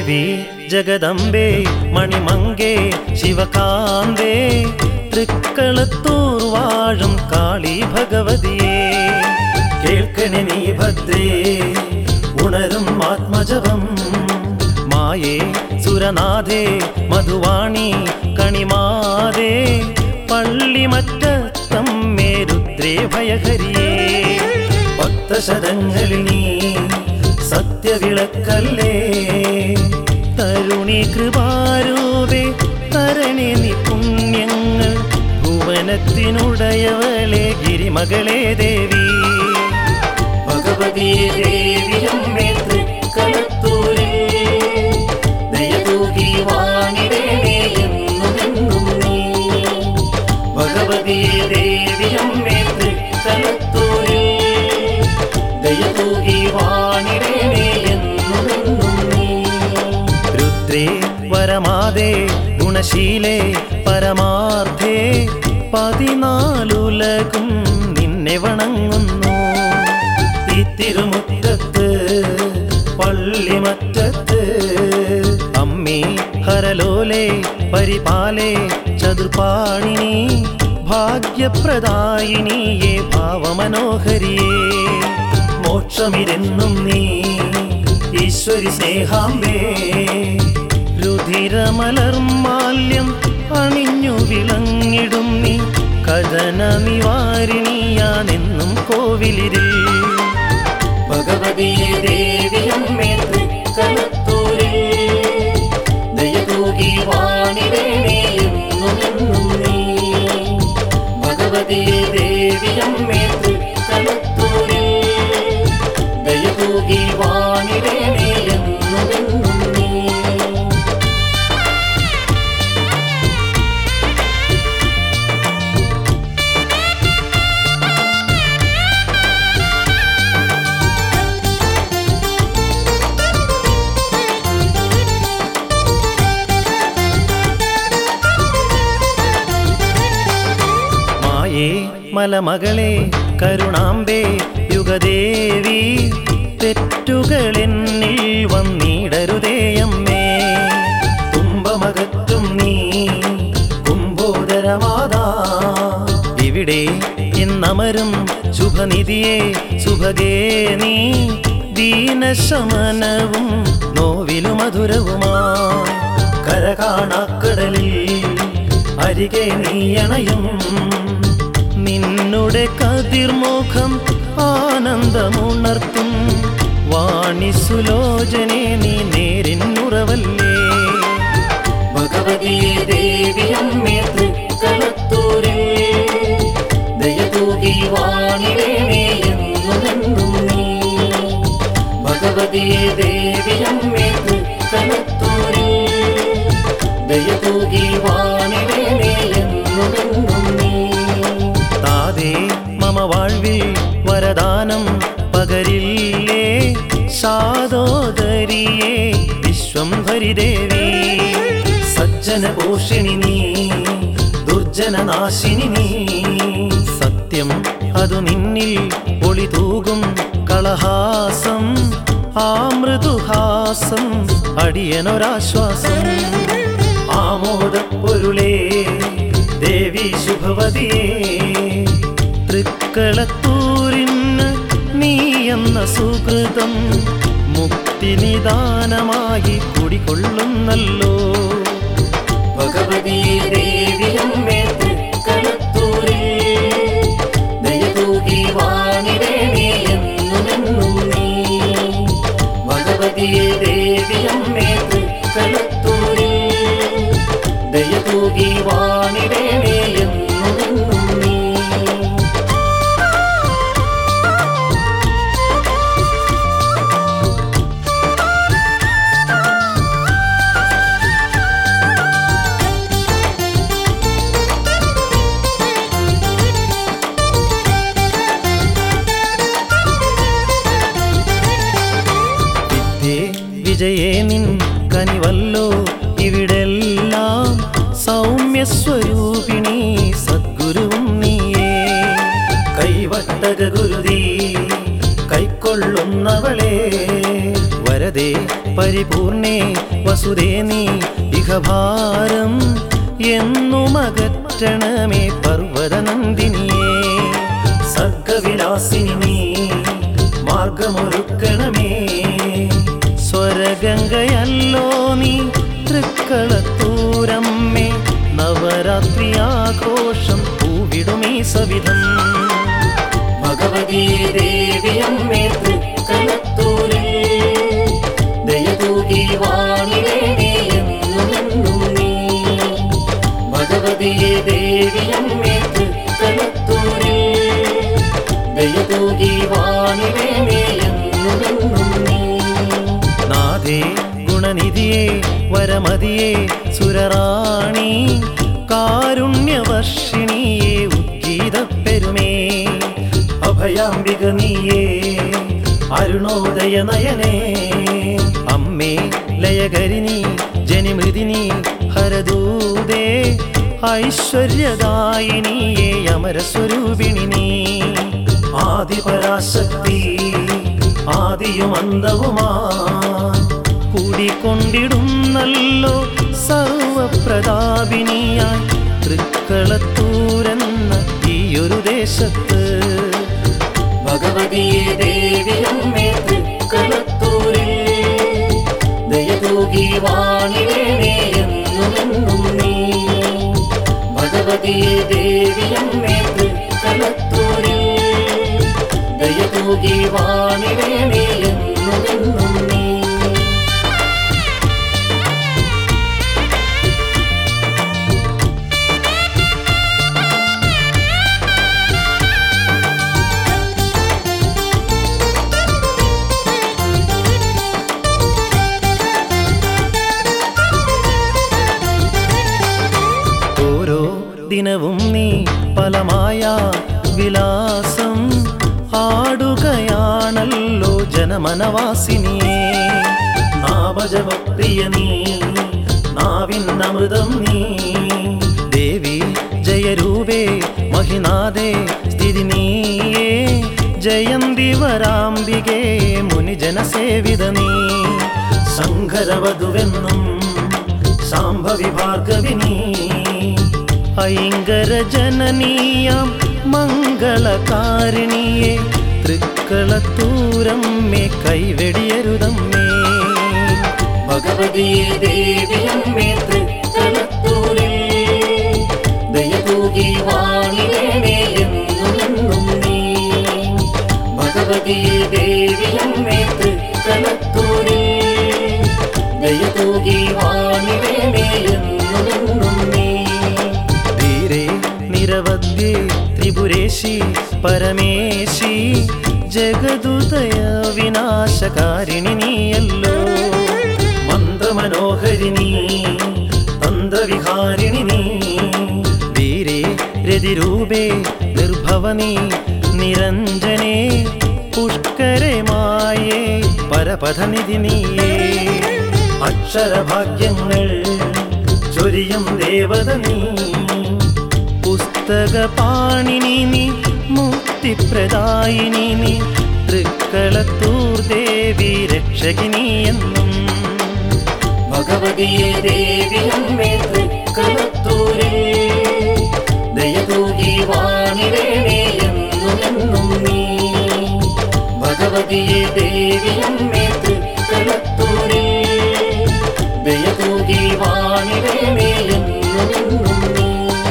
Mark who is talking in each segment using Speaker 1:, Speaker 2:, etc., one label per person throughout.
Speaker 1: ദേവി ജഗദംബേ മണിമങ്കേ ശിവകാന്തേ തൃക്കളത്തൂർ വാഴും കാളി ഭഗവതിയേ കേൾക്കണേ നീ ഭദ്രേ ഉണരും ആത്മജപം മായേ സുരനാഥേ മധുവാണി കണിമാതേ പള്ളിമറ്റത്തമ്മേ രുദ്രേ ഭയഹരിയേ ഭക്തശതങ്ങളിൽ നീ സത്യവിളക്കല്ലേ തരുണി കൃപാരൂപേ തരണേ നീ പുണ്യങ്ങൾ ഭുവനത്തിനുടയവളെ ഗിരിമകളെ ദേവി ഭഗവതിയെ ദേവിയമ്മേ തൃക്കളത്തൂരേ ദയതൂകി വാണിടേണേ എന്നുമെന്നും നീ ഭഗവതിയെ ദേവിയമ്മേ തൃക്കളത്തൂരേ ദയതൂകി വാണിടേണേ എന്നുമെന്നും നീ രുദ്രേ വരമാതേ ഗുണശീലേ പരമാർത്ഥേ പതിനാലുലകും നിന്നെ വണങ്ങുന്നു ഈ തിരുമുറ്റത്ത് പള്ളിമറ്റത്ത് അമ്മേ ഹരലോലേ പരിപാലേ ചതുർപാണിനി ഭാഗ്യപ്രദായിനിയേ ഭാവമനോഹരിയേ മോക്ഷമിരെന്നും നീ ഈശ്വരി സ്നേഹാംബേ രുധിരമലർമാല്യം അണിഞ്ഞു വിളങ്ങിടും നീ കഥന നിവാരിണിയാണെന്നും കോവിലിരിൽ ഭഗവതിയെ ദേവിയമ്മേ തൃക്കളത്തൂരേ ദയതൂകി വാണിടേണേ എന്നുമെന്നും നീ ഭഗവതിയെ ദേവിയമ്മേ തൃക്കളത്തൂരേ ദയതൂകി വാണിടേണേ എന്നുമെന്നും നീ മായേ മലമകളെ കരുണാംബേ യുഗദേവി തെറ്റുകളെന്നിൽ വന്നിടരുതേയമ്മേ കുംഭമകറ്റും നീ കുംഭോദരമാതാ ഇവിടെ ഇന്നമരും ശുഭനിധിയെ സുഭഗേ നീ ദീനശമനവും നോവിലു മധുരവുമായി കരകാണാക്കടലിൽ അരികെ നീയണയും നിന്നുടെ കതിർമുഖം ആനന്ദമുണർത്തും വാണി സുലോചനെ നീ നേരിന്നുറവല്ലേ ഭഗവതിയെ ദേവിയമ്മേ തൃക്കളത്തൂരേ ദയതൂകി വാണിടേണേ എന്നുമെന്നും നീ ഭഗവതിയെ ദേവിയമ്മേ തൃക്കളത്തൂരേ ദയതൂകി വാണിടേണേ എന്നുമെന്നും നീ താതേ മമ വാഴ്വിൽ വരദാനം പകരില്ലേ സാദോദരിയേ വിശ്വം ഹരിദേവി സജ്ജന പോഷിണി നീ ദുർജന നാശിനി നീ സത്യം അതു നിന്നിൽ ഒളി തൂകും കളഹാസം ആ മൃദുഹാസം അടിയനൊരാശ്വാസം ആമോദപ്പൊരുളേ ദേവി ശുഭവതിയേ തൃക്കളത്തൂരിന് നീ എന്ന സുഹൃതം മുക്തിനിദാനമായി കുടികൊള്ളുന്നല്ലോ ഭഗവതിയെ ദേവിയമ്മേ തൃക്കളത്തൂരേ ദയതൂകി വാണിടേണേ എന്നുമെന്നും നീ ഭഗവതിയെ ദേവിയമ്മേ തൃക്കളത്തൂരേ ദയതൂകി വാണിടേണേ എന്നുമെന്നും നീ വിദ്യേ വിജയേ നിൻ കനിവല്ലോ ഇവിടെല്ലാം സൗമ്യസ്വരൂപിണി സദ്ഗുരുവും നീയേ കൈവട്ടക ഗുരുതി കൈക്കൊള്ളുന്നവളെ വരദേ പരിപൂർണേ വസുദേ നീ ഇഹഭാരം എന്നും അകറ്റണമേ പർവ്വതനന്ദിനിയേ സർഗവിലാസിനി നീ മാർഗമൊരുക്കണമേ സ്വരഗംഗയല്ലോ നീ തൃക്കളത്തൂരമ്മേ നവരാത്രി ആഘോഷം പൂവിടുമീ സവിധം ഭഗവതീ ദേവിയമ്മേ തൃക്കളത്തൂരിൽ ദയതൂകി വാണിടേണേ എന്നുമെന്നും നീ ഭഗവതീ ദേവിയമ്മേ തൃക്കളത്തൂരിൽ ദയതൂകി വാണിടേണേ എന്നുമെന്നും നീ നാഥേ ഗുണനിധിയേ വരമതിയേ സുരറാണി കാരുണ്യവർഷിണിയേ ഉദ്ഗീതപ്പെരുമേ അഭയാംബിക നീയേ അരുണോദയ നയനേ അമ്മേ ലയകരിനി ജനിമൃതിനി ഹരദൂതേ ഐശ്വര്യദായിനിയേ അമരസ്വരൂപിണി നീ ആദിപരാശക്തി ആദിയും അന്തവുമാ കൂടിക്കൊണ്ടിടുന്നല്ലോ സർവപ്രതാപിനിയായി തൃക്കളത്തൂരെന്ന ഈയൊരു ദേശത്ത് ഭഗവതിയെ ദേവിയമ്മേ തൃക്കളത്തൂരിൽ ദയതൂകി വാണിടേണേ എന്നുമെന്നും നീ ഭഗവതിയെ ദേവിയമ്മേ തൃക്കളത്തൂരിൽ ദയതൂകി വാണിടേണേ എന്നുമെന്നും നീ ഓരോ ദിനവും നീ പലമായ വിലാസം ആടുകയാണല്ലോ ജനമനവാസിനിയേ നാമജപപ്രിയ നീ നാവിന്നമൃതം നീ ദേവി ജയരൂപേ മഹിനാഥേ സ്ഥിതി നീയേ ജയന്തി വരാംബികേ മുനിജനസേവിത നീ ശങ്കരവധുവെന്നും സാംഭവി ഭാർഗവിനി ഐങ്കര ജനനീയം മംഗളകാരിണിയെ തൃക്കളത്തൂരമ്മേ കൈവെടിയരുതമ്മേ ഭഗവതിയെ ദേവിയമ്മേ തൃക്കളത്തൂരിൽ ദയതൂകി വാണിടേണേ എന്നുമെന്നും നീ ഭഗവതിയെ ദേവിയമ്മേ തൃക്കളത്തൂരിൽ ദയതൂകി വാണിടേണേ എന്നുമെന്നും നീ ധീരേ നിരവധ്യേ ത്രിപുരേശി പരമേശി ജഗതുദയ വിനാശകാരിണി നീയല്ലോ മന്ദമനോഹരിണി തന്ത്രവിഹാരിണി നീ ധീരേ രതിരൂപേ നിർഭവനി നിരഞ്ജനേ പുഷ്കരേ മായേ പരപഥനിധി നീയേ അക്ഷരഭാഗ്യങ്ങൾ ചൊരിയും ദേവത നീ പുസ്തക പാണിനി നീ മുക്തിപ്രദായിനി നീ തൃക്കളത്തൂർ ദേവി രക്ഷകിനി എന്നും ഭഗവതിയെ ദേവിയമ്മേ തൃക്കളത്തൂരേ ദയതൂകി വാണിടേണേ എന്നുമെന്നും നീ ഭഗവതിയെ ദേവിയമ്മേ തൃക്കളത്തൂരേ ദയതൂകി വാണിടേണേ എന്നുമെന്നും നീ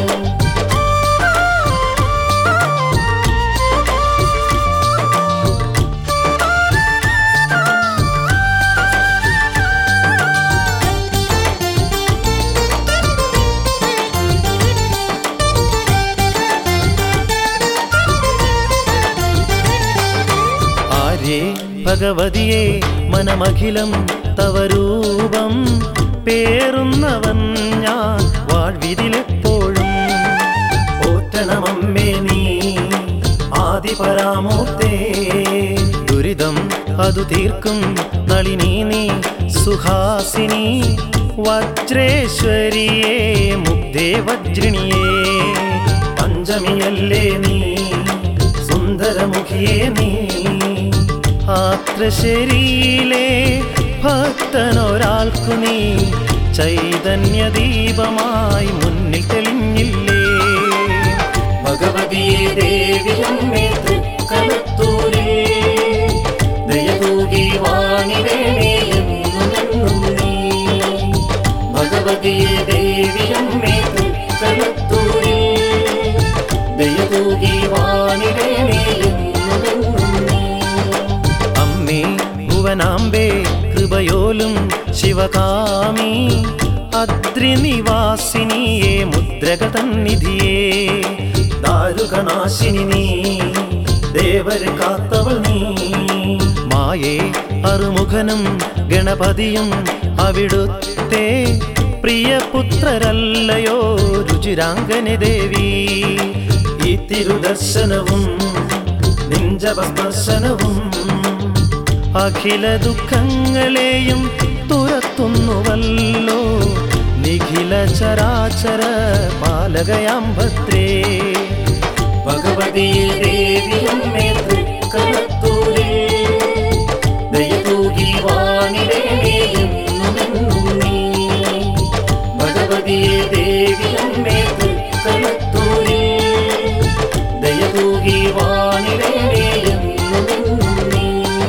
Speaker 1: ആര്യേ ഭഗവതിയെ മനമഖിലം തവ രൂപം പേറുന്നവൻ ഞാൻ വാഴ്വിതിലെപ്പോഴും ഓറ്റണമമ്മേ നീ ആദിപരാമൂർത്തേ ദുരിതം അതു തീർക്കും നളിനി നീ സുഹാസിനി വജ്രേശ്വരിയേ മുഗ്ധേ വജ്രിണിയേ പഞ്ചമിയല്ലേ നീ സുന്ദരമുഖിയേ നീ ആത്രശരീലേ ഭഗ ഭക്തനൊരാൾക്കു നീ ചൈതന്യ ദീപമായി മുന്നിൽ തെളിഞ്ഞില്ലേ
Speaker 2: ഭഗവതിയെ ദേവിയമ്മേ തൃക്കളത്തൂരിൽ ദയതൂകി വാണിടേണേ എന്നുമെന്നും നീ ഭഗവതിയെ ദേവിയമ്മേ തൃക്കളത്തൂരിൽ ദയതൂകി വാണിടേണേ എന്നുമെന്നും നീ
Speaker 1: അമ്മേ ഭുവനാംബേ കൃപയോലും ശിവകാമി അദ്രിനിവാസിനിയെ മുദ്രകതന്നിധിയേ
Speaker 2: ദാരുകനാശിനി നീ ദേവര് കാത്തവൾ നീ
Speaker 1: മായേ അറുമുഖനും ഗണപതിയും അവിടുത്തെ പ്രിയപുത്രരല്ലയോ രുചിരാംഗന ദേവി
Speaker 2: ഈ തിരുദർശനവും നിഞ്ചപസ്പർശനവും
Speaker 1: അഖില ദുഃഖങ്ങളെയും തുരത്തുന്നുവല്ലോ നിഖില ചരാചര പാലകയാം ഭദ്രേ
Speaker 2: ഭഗവതിയെ ദേവിയമ്മേ തൃക്കളത്തൂരിൽ ദയതൂകി വാണിടേണേ എന്നുമെന്നും നീ ഭഗവതിയെ ദേവിയമ്മേ തൃക്കളത്തൂരിൽ ദയതൂകി വാണിടേണേ എന്നുമെന്നും നീ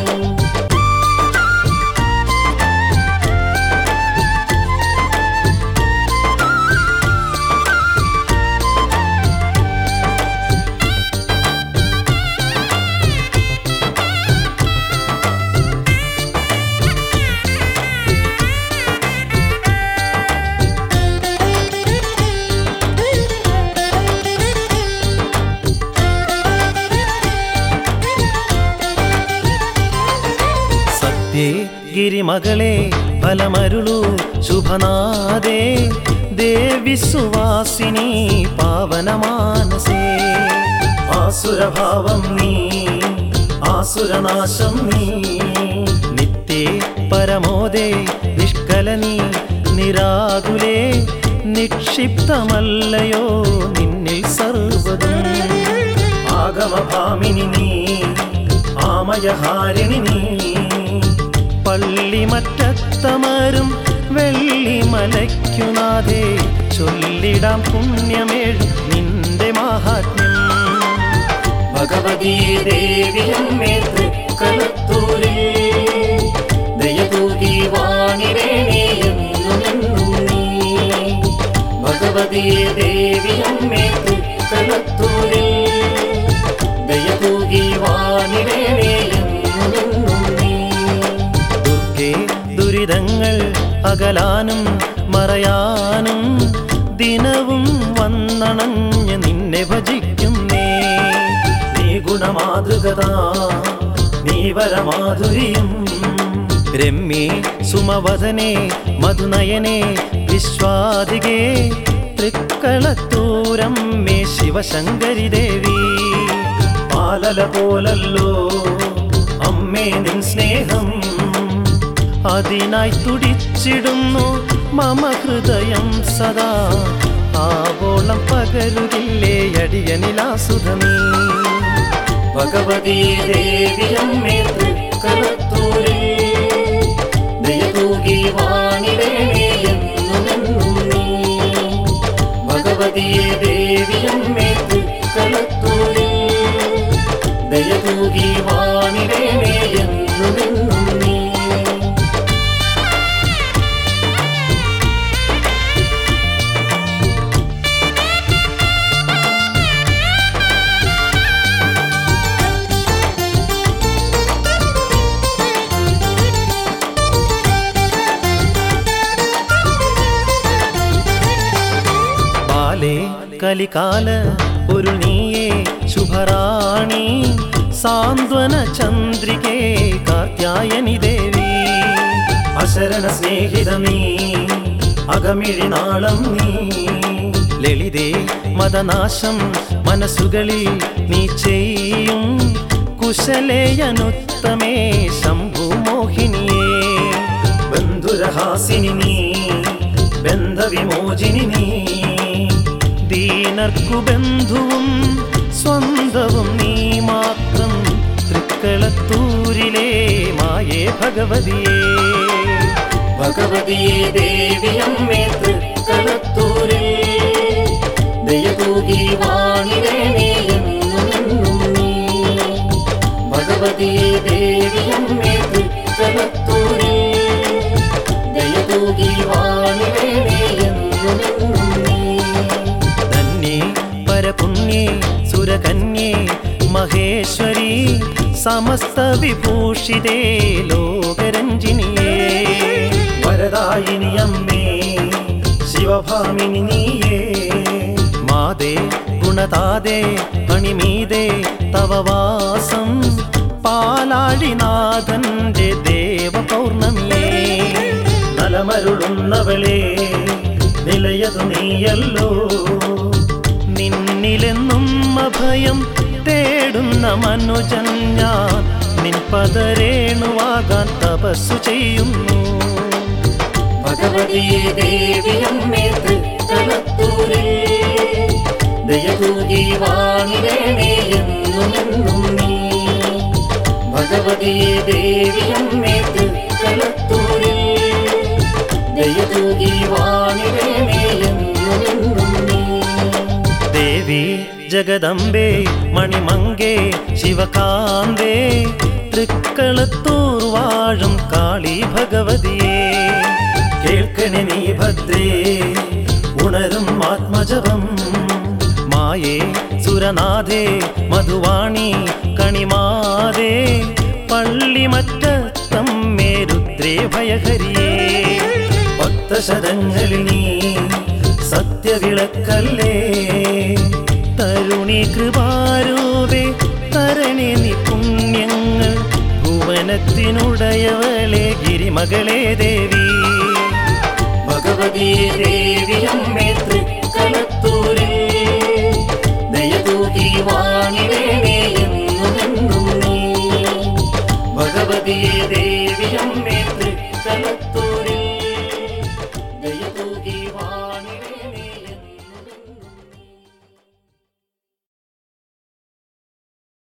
Speaker 1: സത്യേ ഗിരിമകളെ ഫലമരുളു ശുഭനാദേ ദേവി സുവാസിനി പാവനമാനസേ
Speaker 2: ആസുരഭാവം നീ ആസുരനാശം നീ
Speaker 1: നിത്യേ പരമോദേ നിഷ്കലനി നിരാകുലേ നിക്ഷിപ്തമല്ലയോ നിന്നിൽ സർവതും
Speaker 2: ആഗമഭാമിനി നീ ആമയഹാരിണി നീ
Speaker 1: പള്ളിമറ്റത്തമരും വെള്ളിമലയ്ക്കുനാഥേ ചൊല്ലിടാം പുണ്യമേഴും നിന്റെ മാഹാത്മ്യം
Speaker 2: ഭഗവതിയെ ദേവിയമ്മേ തൃക്കളത്തൂരിൽ ദയതൂകി വാണിടേണേ എന്നുമെന്നും നീ ഭഗവതിയെ ദേവിയമ്മേ തൃക്കളത്തൂരിൽ ദയതൂകി വാണിടേണേ എന്നുമെന്നും നീ
Speaker 1: ദുർഗേ ദുരിതങ്ങൾ അകലാനും മറയാനും ദിനവും വന്നണഞ്ഞ് നിന്നെ ഭജിക്കുന്നേ
Speaker 2: നീ ഗുണമാതൃകത നീ വരമാധുര്യം
Speaker 1: രമ്യേ സുമവദനെ മധുനയനെ വിശ്വാദികേ തൃക്കളത്തൂരം മേ ശിവശങ്കരി ദേവി
Speaker 2: പാലല പോലല്ലോ അമ്മേ നിൻ സ്നേഹം
Speaker 1: അതിനായി തുടിച്ചിടുന്നു മമ ഹൃദയം സദാ ആവോളം പകരുകില്ലേ അടിയനിലാസുധമീ
Speaker 2: ഭഗവതിയെ ദേവിയമ്മേ തൃക്കളത്തൂരിൽ ദയതൂകി വാണിടേണേ എന്നുമെന്നും നീ ഭഗവതിയെ ദേവിയമ്മേ തൃക്കളത്തൂരിൽ ദയതൂകി വാണിടേണേ എന്നുമെന്നും നീ
Speaker 1: ബാലേ കലികാല ഒരു നീയേ ശുഭറാണി സാന്ത്വന ചന്ദ്രികേ കാർത്യായനി ദേവി
Speaker 2: അശരണ സ്നേഹിതമീ അകമിഴിനാളം നീ
Speaker 1: ലളിതേ മതനാശം മനസ്സുകളിൽ നീ ചെയ്യും കുശലേയനുത്തമേ ശംഭുമോഹിനിയേ
Speaker 2: ബന്ധുരഹാസിനി നീ ബന്ധവിമോചിനി നീ
Speaker 1: ദീനർക്കു ബന്ധുവും സ്വന്തവും നീ മാത്രം തൃക്കളത്തൂരിലെ മായേ ഭഗവതിയേ
Speaker 2: ഭഗവതിയെ ദേവിയമ്മേ തൃക്കളത്തൂരിൽ ദയതൂകി വാണിരേണേ എന്നും എന്നും നീ ഭഗവതിയെ ദേവിയമ്മേ തൃക്കളത്തൂരിൽ ദയതൂകി വാണിരേണേ എന്നും എന്നും നീ
Speaker 1: ധന്യേ പരപുണ്യേ സുരകന്യേ മഹേശ്വരി സമസ്ത വിഭൂഷിതേ ലോകരഞ്ജിനിയേ
Speaker 2: വരദായിനി അമ്മേ ശിവഭാമിനി നീയേ
Speaker 1: മാതേ ഗുണതാദേ അണിമീതേ തവ വാസം പാലാഴിനാഥന്റെ ദേവ പൗർണമിയേ
Speaker 2: നലമരുളുന്നവളേ നിലയതു നീയല്ലോ
Speaker 1: നിന്നിലെന്നും അഭയം തേടുന്ന മനുജൻ ഞാൻ നിൻ പദരേണുവാകാൻ തപസ്സു ചെയ്യുന്നു
Speaker 2: ഭഗവതിയെ ദേവിയമ്മേ തൃക്കളത്തൂരിൽ ദയതൂകി വാണിരേണേ എന്നും എന്നും നീ ഭഗവതിയെ ദേവിയമ്മേ തൃക്കളത്തൂരിൽ ദയതൂകി വാണിരേണേ എന്നും എന്നും നീ
Speaker 1: ദേവി ജഗദംബേ മണിമങ്കേ ശിവകാന്തേ തൃക്കളത്തൂർ വാഴും കാളി ഭഗവതിയേ
Speaker 2: കേൾക്കണേ നീ ഭദ്രേ ഉണരും ആത്മജപം
Speaker 1: മായേ സുരനാഥേ മധുവാണി കണിമാതേ പള്ളിമറ്റത്തമ്മേ രുദ്രേ ഭയഹരിയേ
Speaker 2: ഭക്തശതങ്ങളിൽ നീ സത്യവിളക്കല്ലേ
Speaker 1: തരുണി കൃപാരൂപേ തരണി നീ പുണ്യങ്ങൾ ഭുവനത്തിനുടയവളെ ഗിരിമകളെ ദേവി
Speaker 2: ഭഗവതിയെ ദേവിയമ്മേ തൃക്കളത്തൂരിൽ ദയതൂകി വാണിരേണേ എന്നും എന്നും നീ ഭഗവതിയെ